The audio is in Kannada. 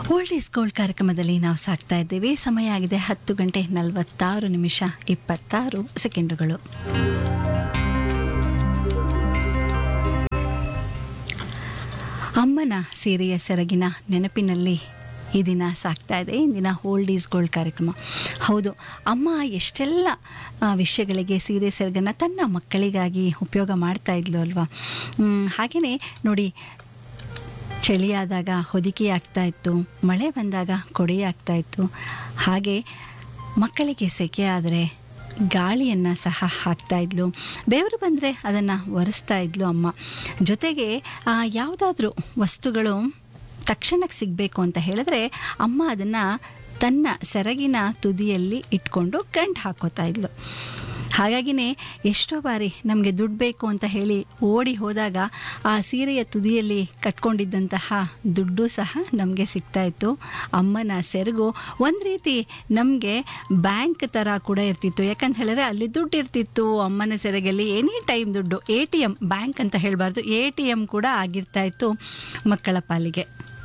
ಓಲ್ಡ್ ಈಸ್ ಗೋಲ್ಡ್ ಕಾರ್ಯಕ್ರಮದಲ್ಲಿ ನಾವು ಸಾಕ್ತಾ ಇದ್ದೇವೆ ಸಮಯ ಆಗಿದೆ ಹತ್ತು ಗಂಟೆ ನಲವತ್ತಾರು ನಿಮಿಷ ಇಪ್ಪತ್ತಾರು ಸೆಕೆಂಡುಗಳು ಅಮ್ಮನ ಸೀರೆಯ ಸೆರಗಿನ ನೆನಪಿನಲ್ಲಿ ಈ ದಿನ ಸಾಕ್ತಾ ಇದೆ ಇಂದಿನ ಓಲ್ಡ್ ಈಸ್ ಗೋಲ್ಡ್ ಕಾರ್ಯಕ್ರಮ ಹೌದು ಅಮ್ಮ ಎಷ್ಟೆಲ್ಲ ಆ, ವಿಷಯಗಳಿಗೆ ಸೀರೆ ಸೆರಗನ್ನು ತನ್ನ ಮಕ್ಕಳಿಗಾಗಿ ಉಪಯೋಗ ಮಾಡ್ತಾ ಇದ್ಲು ಅಲ್ವಾ ಹಾಗೆಯೇ ನೋಡಿ ಚಳಿಯಾದಾಗ ಹೊದಿಕೆ ಆಗ್ತಾ ಇತ್ತು ಮಳೆ ಬಂದಾಗ ಕೊಡೆ ಆಗ್ತಾ ಇತ್ತು ಹಾಗೆ ಮಕ್ಕಳಿಗೆ ಸೆಕೆ ಆದರೆ ಗಾಳಿಯನ್ನು ಸಹ ಹಾಕ್ತಾ ಇದ್ಲು ಬೆವರು ಬಂದರೆ ಅದನ್ನು ಒರೆಸ್ತಾ ಇದ್ಲು ಅಮ್ಮ ಜೊತೆಗೆ ಯಾವುದಾದ್ರೂ ವಸ್ತುಗಳು ತಕ್ಷಣಕ್ಕೆ ಸಿಗಬೇಕು ಅಂತ ಹೇಳಿದ್ರೆ ಅಮ್ಮ ಅದನ್ನು ತನ್ನ ಸೆರಗಿನ ತುದಿಯಲ್ಲಿ ಇಟ್ಕೊಂಡು ಗಂಟು ಹಾಕೋತಾ ಇದ್ಲು ಹಾಗಾಗಿನೇ ಎಷ್ಟೋ ಬಾರಿ ನಮಗೆ ದುಡ್ಡು ಬೇಕು ಅಂತ ಹೇಳಿ ಓಡಿ ಹೋದಾಗ ಆ ಸೀರೆಯ ತುದಿಯಲ್ಲಿ ಕಟ್ಕೊಂಡಿದ್ದಂತಹ ದುಡ್ಡು ಸಹ ನಮಗೆ ಸಿಗ್ತಾ ಇತ್ತು ಅಮ್ಮನ ಸೆರಗು ಒಂದು ರೀತಿ ನಮಗೆ ಬ್ಯಾಂಕ್ ಥರ ಕೂಡ ಇರ್ತಿತ್ತು ಯಾಕಂತ ಹೇಳಿದ್ರೆ ಅಲ್ಲಿ ದುಡ್ಡು ಇರ್ತಿತ್ತು ಅಮ್ಮನ ಸೆರಗಲ್ಲಿ ಎನಿ ಟೈಮ್ ದುಡ್ಡು ಎ ಟಿ ಎಮ್ ಬ್ಯಾಂಕ್ ಅಂತ ಹೇಳಬಾರ್ದು ಎ ಟಿ ಎಮ್ ಕೂಡ ಆಗಿರ್ತಾ ಇತ್ತು ಮಕ್ಕಳ ಪಾಲಿಗೆ